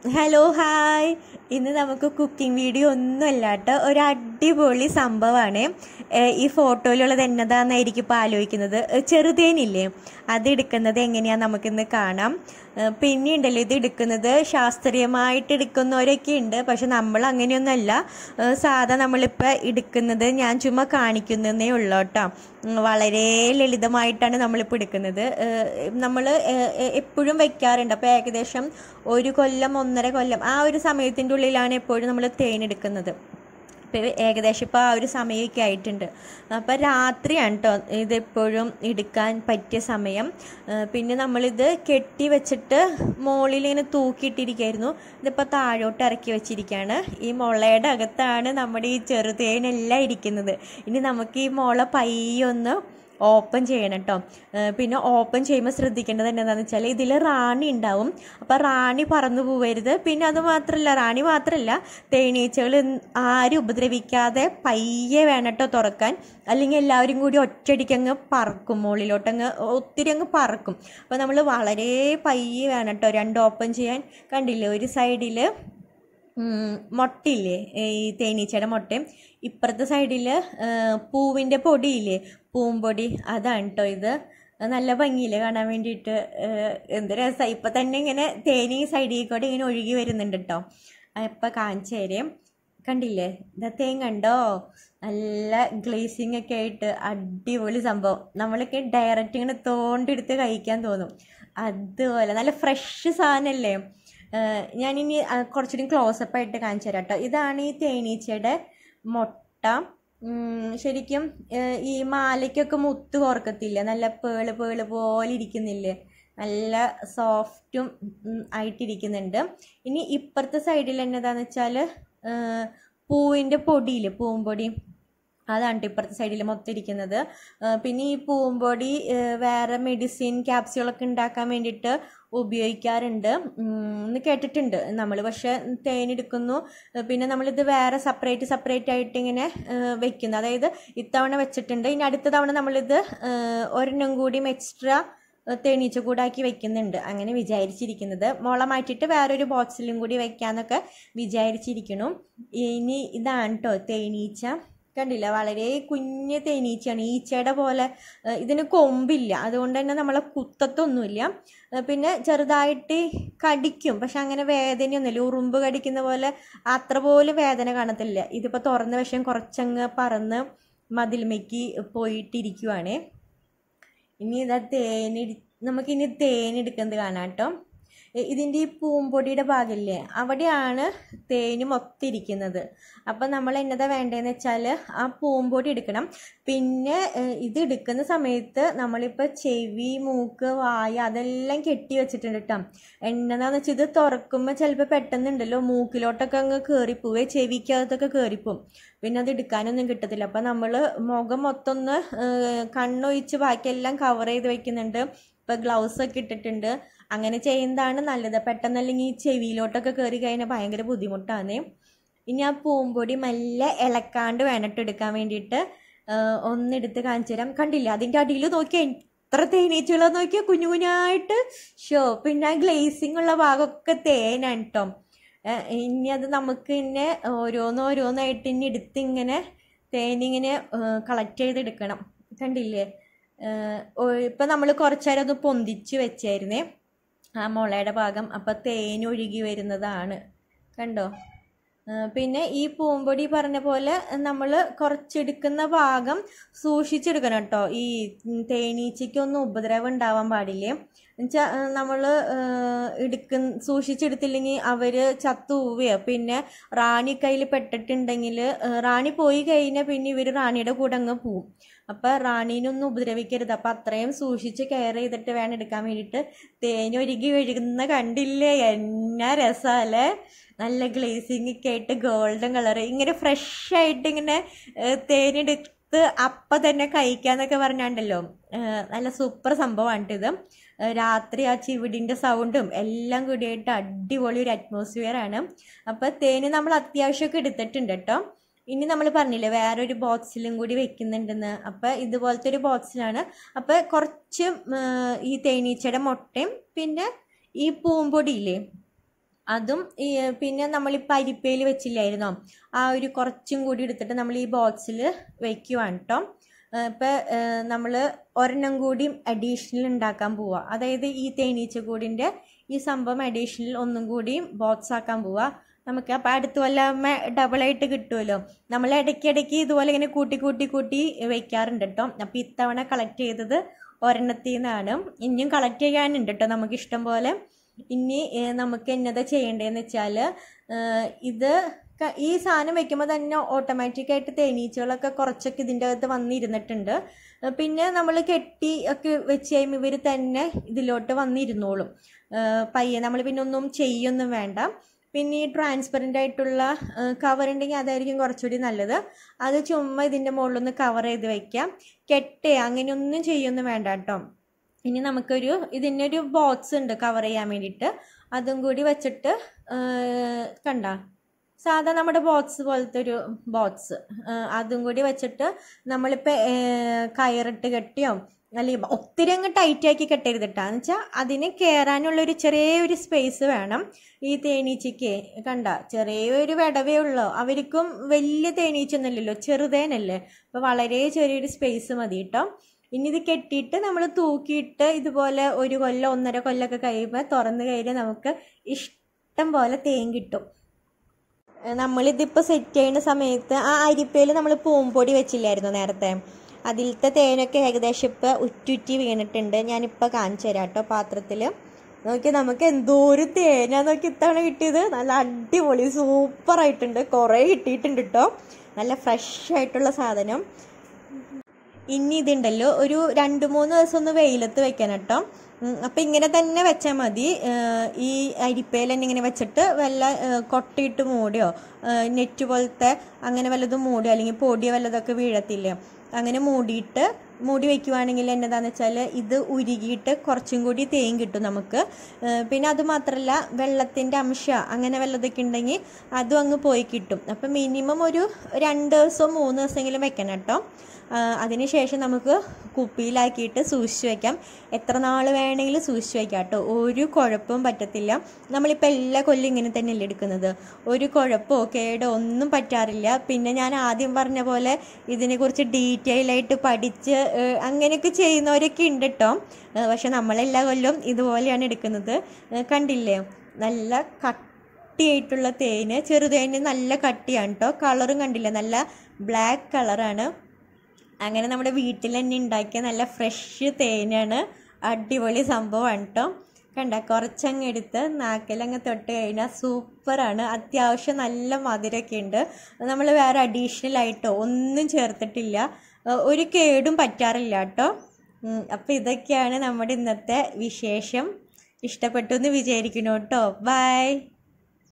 hello hi ഇന്ന് നമുക്ക് cooking video ഒന്നുമല്ല കേട്ടോ ഒരു അടിപൊളി സംഭവമാണ് ഏഹ് ഈ ഫോട്ടോയിലുള്ളത് എന്നതാണെന്നായിരിക്കും ഇപ്പോൾ ആലോചിക്കുന്നത് ഏഹ് ചെറുതേനില്ലേ അത് എടുക്കുന്നത് എങ്ങനെയാണെന്ന് നമുക്കിന്ന് കാണാം ഏഹ് പിന്നെ ഉണ്ടല്ലോ ഇത് എടുക്കുന്നത് ശാസ്ത്രീയമായിട്ട് എടുക്കുന്നവരൊക്കെ ഉണ്ട് പക്ഷെ നമ്മൾ അങ്ങനെയൊന്നുമല്ല ഏഹ് സാധാ നമ്മളിപ്പോൾ എടുക്കുന്നത് ഞാൻ ചുമ്മാ കാണിക്കുന്നതേ ഉള്ളൂ കേട്ടോ ഉം, വളരെ ലളിതമായിട്ടാണ് നമ്മളിപ്പോൾ എടുക്കുന്നത് നമ്മൾ എപ്പോഴും വെക്കാറുണ്ട് അപ്പോൾ ഏകദേശം ഒരു കൊല്ലം ഒന്നര കൊല്ലം ആ ഒരു സമയത്തിൻ്റെ ഉള്ളിലാണ് എപ്പോഴും നമ്മൾ തേൻ എടുക്കുന്നത് ഇപ്പോൾ ഏകദേശം ഇപ്പോൾ ആ ഒരു സമയമൊക്കെ ആയിട്ടുണ്ട് അപ്പോൾ രാത്രിയാണ് കേട്ടോ ഇതെപ്പോഴും എടുക്കാൻ പറ്റിയ സമയം ആ, പിന്നെ നമ്മളിത് കെട്ടി വെച്ചിട്ട് മുകളിൽ ഇങ്ങനെ തൂക്കിയിട്ടിരിക്കുകയായിരുന്നു ഇതിപ്പോൾ താഴോട്ട് ഇറക്കി വെച്ചിരിക്കുകയാണ് ഈ മുളയുടെ അകത്താണ് നമ്മുടെ ഈ ചെറുതേനെല്ലാം ഇരിക്കുന്നത് ഇനി നമുക്ക് ഈ മുള പയ്യൊന്ന് ഓപ്പൺ ചെയ്യണം കേട്ടോ പിന്നെ ഓപ്പൺ ചെയ്യുമ്പോൾ ശ്രദ്ധിക്കേണ്ടത് എന്താണെന്ന് വെച്ചാൽ ഇതിൽ റാണി ഉണ്ടാവും അപ്പോൾ റാണി പറന്നു പോവരുത് പിന്നെ അത് മാത്രമല്ല റാണി മാത്രമല്ല തേനീച്ചകൾ ആരും ഉപദ്രവിക്കാതെ പയ്യെ വേണം കേട്ടോ തുറക്കാൻ അല്ലെങ്കിൽ എല്ലാവരും കൂടി ഒറ്റയടിക്ക് അങ്ങ് പറക്കും മുകളിലോട്ട് അങ്ങ് ഒത്തിരി അങ്ങ് പറക്കും അപ്പോൾ നമ്മൾ വളരെ പയ്യെ വേണം കേട്ടോ രണ്ട് ഓപ്പൺ ചെയ്യാൻ കണ്ടില്ലേ ഒരു സൈഡിൽ ഉം, മുട്ടയില്ലേ ഈ തേനീച്ചയുടെ മുട്ടയും ഇപ്പുറത്തെ സൈഡിൽ പൂവിൻ്റെ പൊടിയില്ലേ പൂമ്പൊടി അതാണ് കേട്ടോ ഇത് അത് നല്ല ഭംഗിയില്ലേ കാണാൻ വേണ്ടിയിട്ട് ഏഹ്, എന്ത് രസമാണ് ഇപ്പം തന്നെ ഇങ്ങനെ തേനി സൈഡിൽ കൂടെ ഇങ്ങനെ ഒഴുകി വരുന്നുണ്ട് കേട്ടോ ഇപ്പം കാണിച്ചു തരാം കണ്ടില്ലേ ഇതാ തേൻ കണ്ടോ നല്ല ഗ്ലേസിങ് ഒക്കെ ആയിട്ട് അടിപൊളി സംഭവം നമ്മളൊക്കെ ഡയറക്റ്റ് ഇങ്ങനെ തോണ്ടെടുത്ത് കഴിക്കാൻ തോന്നും അതുപോലെ നല്ല ഫ്രഷ് സാധനമല്ലേ ഏഹ് ഞാനിനി ആ, കുറച്ചുകൂടി ക്ലോസപ്പ് ആയിട്ട് കാണിച്ചു തരാം കേട്ടോ ഇതാണ് ഈ തേനീച്ചയുടെ മുട്ട ഉം, ശരിക്കും ഏഹ് ഈ മാലയ്ക്കൊക്കെ മുത്ത് കോർക്കത്തില്ല നല്ല പേള് പേള് പോലെ ഇരിക്കുന്നില്ലേ നല്ല സോഫ്റ്റും ഉം, ആയിട്ടിരിക്കുന്നുണ്ട് ഇനി ഇപ്പുറത്തെ സൈഡിൽ എന്നതാന്ന് വെച്ചാൽ പൂവിൻ്റെ പൊടിയില്ലേ പൂമ്പൊടി അതാണ് ട്ടോ ഇപ്പുറത്തെ സൈഡിൽ മൊത്തം ഇരിക്കുന്നത് ആ, പിന്നെ ഈ പൂമ്പൊടി ആ, വേറെ മെഡിസിൻ ക്യാപ്സ്യൂളൊക്കെ ഉണ്ടാക്കാൻ വേണ്ടിയിട്ട് ഉപയോഗിക്കാറുണ്ട് ഉം, എന്ന് കേട്ടിട്ടുണ്ട് നമ്മൾ പക്ഷേ തേനെടുക്കുന്നു ആ, പിന്നെ നമ്മളിത് വേറെ സെപ്പറേറ്റ് സെപ്പറേറ്റ് ആയിട്ട് ഇങ്ങനെ ആ, വെക്കുന്നു അതായത് ഇത്തവണ വെച്ചിട്ടുണ്ട് ഇനി അടുത്ത തവണ നമ്മളിത് ആ, ഒരെണ്ണം കൂടിയും എക്സ്ട്രാ തേനീച്ച കൂടാക്കി വെക്കുന്നുണ്ട് അങ്ങനെ വിചാരിച്ചിരിക്കുന്നത് മുള മാറ്റിയിട്ട് വേറൊരു ബോക്സിലും കൂടി വെക്കാന്നൊക്കെ വിചാരിച്ചിരിക്കണു ഇനി ഇതാണ് കേട്ടോ തേനീച്ച കണ്ടില്ല വളരെ കുഞ്ഞ് തേനീച്ചയാണ് ഈച്ചയുടെ പോലെ ഏഹ് ഇതിന് കൊമ്പില്ല അതുകൊണ്ട് തന്നെ നമ്മളെ കുത്തത്തൊന്നുമില്ല ഏഹ് പിന്നെ ചെറുതായിട്ട് കടിക്കും പക്ഷെ അങ്ങനെ വേദനയൊന്നുമില്ല ഉറുമ്പ് കടിക്കുന്ന പോലെ അത്ര പോലും വേദന കാണത്തില്ല ഇതിപ്പോൾ തുറന്ന വശം കുറച്ചങ്ങ് പറന്ന് മതിൽമയ്ക്ക് പോയിട്ടിരിക്കുവാണേ ഇനി ഇതാ തേനെടു നമുക്കിനി തേനെടുക്കുന്നത് കാണാം കേട്ടോ ഇതിൻ്റെ ഈ പൂമ്പൊടിയുടെ ഭാഗമില്ലേ അവിടെയാണ് തേന് മൊത്തം ഇരിക്കുന്നത് അപ്പം നമ്മൾ എന്നതാ വേണ്ടതെന്ന് വെച്ചാൽ ആ പൂമ്പൊടി എടുക്കണം പിന്നെ ഏഹ്, ഇത് എടുക്കുന്ന സമയത്ത് നമ്മളിപ്പോൾ ചെവി മൂക്ക് വായ അതെല്ലാം കെട്ടി വെച്ചിട്ടുണ്ട് കേട്ടോ എന്നതാന്ന് വെച്ചാൽ ഇത് തുറക്കുമ്പോൾ ചിലപ്പോൾ പെട്ടെന്നുണ്ടല്ലോ മൂക്കിലോട്ടൊക്കെ അങ്ങ് കയറിപ്പോവേ ചെവിക്കകത്തൊക്കെ കയറിപ്പോവും പിന്നെ അത് എടുക്കാനൊന്നും കിട്ടത്തില്ല അപ്പം നമ്മൾ മുഖം മൊത്തം ഒന്ന് ഏഹ്, കണ്ണൊഴിച്ച് ബാക്കിയെല്ലാം കവർ ചെയ്ത് വെക്കുന്നുണ്ട് ഇപ്പം ഗ്ലൗസ് ഒക്കെ ഇട്ടിട്ടുണ്ട് അങ്ങനെ ചെയ്യുന്നതാണ് നല്ലത് പെട്ടെന്ന് അല്ലെങ്കിൽ ഈ ചെവിയിലോട്ടൊക്കെ കയറി കഴിഞ്ഞാൽ ഭയങ്കര ബുദ്ധിമുട്ടാണ് ഇനി ആ പൂമ്പൊടി മെല്ലെ ഇളക്കാണ്ട് വേണിട്ട് എടുക്കാൻ വേണ്ടിയിട്ട് ഏഹ്, ഒന്നെടുത്ത് കാണിച്ചു തരാം കണ്ടില്ല അതിൻ്റെ അടിയിൽ നോക്കിയാൽ എത്ര തേനീച്ചകളെ നോക്കിയാൽ കുഞ്ഞു കുഞ്ഞായിട്ട് ഷോ പിന്നെ ആ ഗ്ലേസിംഗ് ഉള്ള ഭാഗമൊക്കെ തേനാണ് കേട്ടോ ഏഹ്, ഇനി അത് നമുക്ക് ഇന്നെ ഓരോന്നോരോന്നായിട്ട് ഇനി എടുത്ത് ഇങ്ങനെ തേനിങ്ങനെ കളക്ട് ചെയ്തെടുക്കണം കണ്ടില്ലേ ഇപ്പം നമ്മൾ കുറച്ച് നേരം ഒന്ന് പൊന്തിച്ച് വെച്ചായിരുന്നേ ആ മുളയുടെ ഭാഗം അപ്പം തേൻ ഒഴുകി വരുന്നതാണ് കണ്ടോ ആ, പിന്നെ ഈ പൂമ്പൊടി പറഞ്ഞ പോലെ നമ്മൾ കുറച്ചെടുക്കുന്ന ഭാഗം സൂക്ഷിച്ചെടുക്കണം കേട്ടോ ഈ തേനീച്ചയ്ക്കൊന്നും ഉപദ്രവം ഉണ്ടാവാൻ പാടില്ലേ എന്നുവെച്ചാൽ നമ്മൾ എടുക്കുന്ന സൂക്ഷിച്ചെടുത്തില്ലെങ്കിൽ അവർ ചത്തുപോവുകയോ പിന്നെ റാണി കയ്യിൽ പെട്ടിട്ടുണ്ടെങ്കിൽ റാണി പോയി കഴിഞ്ഞാൽ പിന്നെ ഇവർ റാണിയുടെ കൂടെ അങ്ങ് പോവും അപ്പം റാണീനൊന്നും ഉപദ്രവിക്കരുത് അപ്പം അത്രയും സൂക്ഷിച്ച് കെയർ ചെയ്തിട്ട് വേണം എടുക്കാൻ വേണ്ടിയിട്ട് തേനൊരുകി ഒഴുകുന്ന കണ്ടില്ലേ എന്നാ രസമല്ലേ നല്ല ഗ്ലേസിങ് ഒക്കെ ആയിട്ട് ഗോൾഡൻ കളർ ഇങ്ങനെ ഫ്രഷ് ആയിട്ട് ഇങ്ങനെ ഏഹ്, തേനെടുത്ത് അപ്പം തന്നെ കഴിക്കാന്നൊക്കെ പറഞ്ഞാണ്ടല്ലോ ഏഹ്, നല്ല സൂപ്പർ സംഭവമാണ് ഇത് ഏഹ്, രാത്രി ആ ചിവിടിൻ്റെ സൗണ്ടും എല്ലാം കൂടിയായിട്ട് അടിപൊളി ഒരു അറ്റ്മോസ്ഫിയർ ആണ് അപ്പോൾ തേന് നമ്മൾ അത്യാവശ്യമൊക്കെ എടുത്തിട്ടുണ്ട് കേട്ടോ ഇനി നമ്മൾ പറഞ്ഞില്ലേ വേറൊരു ബോക്സിലും കൂടി വെക്കുന്നുണ്ടെന്ന് അപ്പോൾ ഇതുപോലത്തെ ഒരു ബോക്സിലാണ് അപ്പോൾ കുറച്ച് ഉം, ഈ തേനീച്ചയുടെ മുട്ടയും പിന്നെ ഈ പൂമ്പൊടിയില്ലേ അതും ഈ പിന്നെ നമ്മളിപ്പോൾ അരിപ്പയിൽ വെച്ചില്ലായിരുന്നോ ആ ഒരു കുറച്ചും കൂടി എടുത്തിട്ട് നമ്മൾ ഈ ബോക്സിൽ വയ്ക്കുവാണ് കേട്ടോ ഇപ്പം നമ്മൾ ഒരെണ്ണം കൂടി അഡീഷണൽ ഉണ്ടാക്കാൻ പോവുക അതായത് ഈ തേനീച്ചക്കൂടിൻ്റെ ഈ സംഭവം അഡീഷണൽ ഒന്നും കൂടി ബോക്സ് ആക്കാൻ പോവുക നമുക്ക് അപ്പം അടുത്ത കൊല്ലം ഡബിളായിട്ട് കിട്ടുമല്ലോ നമ്മൾ ഇടയ്ക്കിടയ്ക്ക് ഇതുപോലെ ഇങ്ങനെ കൂട്ടി കൂട്ടി കൂട്ടി വെക്കാറുണ്ട് കേട്ടോ അപ്പം ഇത്തവണ കളക്ട് ചെയ്തത് ഒരെണ്ണത്തിൽ നിന്നാണ് ഇനിയും കളക്ട് ചെയ്യാനുണ്ട് കേട്ടോ നമുക്ക് ഇഷ്ടം പോലെ ഇനി ഏഹ്, നമുക്ക് എന്നതാ ചെയ്യേണ്ടതെന്ന് വെച്ചാൽ ഇത് ക- ഈ സാധനം വെക്കുമ്പോൾ തന്നെ ഓട്ടോമാറ്റിക്കായിട്ട് തേനീച്ചകളൊക്കെ കുറച്ചൊക്കെ ഇതിൻ്റെ അകത്ത് വന്നിരുന്നിട്ടുണ്ട് ഏഹ്, പിന്നെ നമ്മൾ കെട്ടി ഒക്കെ വെച്ച് കഴിയുമ്പോൾ ഇവർ തന്നെ ഇതിലോട്ട് വന്നിരുന്നോളും ഏഹ്, പയ്യെ നമ്മൾ പിന്നെ ഒന്നും ചെയ്യൊന്നും വേണ്ട പിന്നെ ഈ ട്രാൻസ്പെറൻ്റ് ആയിട്ടുള്ള കവർ ഉണ്ടെങ്കിൽ അതായിരിക്കും കുറച്ചുകൂടി നല്ലത് അത് ചുമ്മാ ഇതിൻ്റെ മുകളിലൊന്ന് കവർ ചെയ്ത് വെക്കാം കെട്ടേ അങ്ങനെയൊന്നും ചെയ്യൊന്നും വേണ്ട കേട്ടോ ഇനി നമുക്കൊരു ഇതിനൊരു ബോക്സ് ഉണ്ട് കവർ ചെയ്യാൻ വേണ്ടിയിട്ട് അതും കൂടി വെച്ചിട്ട് കണ്ട സാധാ നമ്മുടെ ബോക്സ് പോലത്തെ ഒരു ബോക്സ് അതും കൂടി വെച്ചിട്ട് നമ്മളിപ്പോൾ കയറിട്ട് കെട്ടിയോ അല്ലെങ്കിൽ ഒത്തിരി അങ്ങ് ടൈറ്റ് ആക്കി കെട്ടരുത് കേട്ടോ എന്ന് വെച്ചാൽ അതിന് കയറാനുള്ളൊരു ചെറിയൊരു സ്പേസ് വേണം ഈ തേനീച്ചയ്ക്ക് കണ്ട ചെറിയൊരു വിടവേ ഉള്ളൂ അവർക്കും വലിയ തേനീച്ചൊന്നുമല്ലല്ലോ ചെറുതേനല്ലേ അപ്പോൾ വളരെ ചെറിയൊരു സ്പേസ് മതി കേട്ടോ ഇനി ഇത് കെട്ടിയിട്ട് നമ്മൾ തൂക്കിയിട്ട് ഇതുപോലെ ഒരു കൊല്ലം ഒന്നര കൊല്ലമൊക്കെ കഴിയുമ്പോൾ തുറന്ന് കഴിഞ്ഞാൽ നമുക്ക് ഇഷ്ടം പോലെ തേൻ കിട്ടും ഏഹ് നമ്മളിതിപ്പോൾ സെറ്റ് ചെയ്യുന്ന സമയത്ത് ആ അരിപ്പയിൽ നമ്മൾ പൂമ്പൊടി വെച്ചില്ലായിരുന്നു നേരത്തെ അതിലത്തെ തേനൊക്കെ ഏകദേശം ഇപ്പോൾ ഉറ്റുറ്റി വീണിട്ടുണ്ട് ഞാനിപ്പോൾ കാണിച്ചു തരാം കേട്ടോ പാത്രത്തിൽ നോക്കി നമുക്ക് എന്തോരം തേനാ നോക്കി ഇത്തവണ കിട്ടിയത് നല്ല അടിപൊളി സൂപ്പറായിട്ടുണ്ട് കുറേ കിട്ടിയിട്ടുണ്ട് കേട്ടോ നല്ല ഫ്രഷ് ആയിട്ടുള്ള സാധനം ഇനി ഇതുണ്ടല്ലോ ഒരു രണ്ട് മൂന്ന് ദിവസം ഒന്ന് വെയിലത്ത് വെക്കണം കേട്ടോ ഉം, അപ്പം ഇങ്ങനെ തന്നെ വെച്ചാൽ മതി ഏഹ് ഈ അരിപ്പയിൽ തന്നെ ഇങ്ങനെ വെച്ചിട്ട് വല്ല ഏഹ് കൊട്ടയിട്ട് മൂടിയോ ഏഹ് നെറ്റ് പോലത്തെ അങ്ങനെ വല്ലതും മൂടിയോ അല്ലെങ്കിൽ പൊടിയോ വല്ലതൊക്കെ വീഴത്തില്ലേ അങ്ങനെ മൂടിയിട്ട് മൂടി വെക്കുവാണെങ്കിൽ എന്നതാന്ന് വെച്ചാൽ ഇത് ഉരുകിയിട്ട് കുറച്ചും കൂടി തേൻ കിട്ടും നമുക്ക് ഏഹ് പിന്നെ അത് മാത്രമല്ല വെള്ളത്തിൻ്റെ അംശം അങ്ങനെ വല്ലതൊക്കെ ഉണ്ടെങ്കിൽ അതും അങ്ങ് പോയി കിട്ടും അപ്പം മിനിമം ഒരു രണ്ട് ദിവസം മൂന്ന് ദിവസമെങ്കിലും വെക്കണം കേട്ടോ അതിനുശേഷം നമുക്ക് കുപ്പിയിലാക്കിയിട്ട് സൂക്ഷിച്ച് വയ്ക്കാം എത്ര നാൾ വേണമെങ്കിലും സൂക്ഷിച്ച് വയ്ക്കാം കേട്ടോ ഒരു കുഴപ്പവും പറ്റത്തില്ല നമ്മളിപ്പോൾ എല്ലാ കൊല്ലം ഇങ്ങനെ തന്നെയല്ലേ എടുക്കുന്നത് ഒരു കുഴപ്പമോ കേടോ ഒന്നും പറ്റാറില്ല പിന്നെ ഞാൻ ആദ്യം പറഞ്ഞ പോലെ ഇതിനെക്കുറിച്ച് ഡീറ്റെയിൽ ആയിട്ട് പഠിച്ച് ഏഹ്, അങ്ങനെയൊക്കെ ചെയ്യുന്നവരൊക്കെ ഉണ്ട് കേട്ടോ ഏഹ്, പക്ഷെ നമ്മളെല്ലാ കൊല്ലവും ഇതുപോലെയാണ് എടുക്കുന്നത് ഏഹ്, കണ്ടില്ലേ നല്ല കട്ടിയായിട്ടുള്ള തേന് ചെറുതേന് നല്ല കട്ടിയാണ് കേട്ടോ കളറും കണ്ടില്ല നല്ല ബ്ലാക്ക് കളറാണ് അങ്ങനെ നമ്മുടെ വീട്ടിൽ തന്നെ ഉണ്ടാക്കിയ നല്ല ഫ്രഷ് തേനാണ് അടിപൊളി സംഭവമാണ് കേട്ടോ കണ്ട കുറച്ചങ്ങ് എടുത്ത് നാക്കിലങ്ങ് തൊട്ട് കഴിഞ്ഞാൽ സൂപ്പറാണ് അത്യാവശ്യം നല്ല മധുരമൊക്കെ ഉണ്ട് നമ്മൾ വേറെ അഡീഷണൽ ആയിട്ടോ ഒന്നും ചേർത്തിട്ടില്ല ഏഹ് ഒരു കേടും പറ്റാറില്ല കേട്ടോ അപ്പോൾ ഇതൊക്കെയാണ് നമ്മുടെ ഇന്നത്തെ വിശേഷം ഇഷ്ടപ്പെട്ടു എന്ന് വിചാരിക്കുന്നു കേട്ടോ ബൈ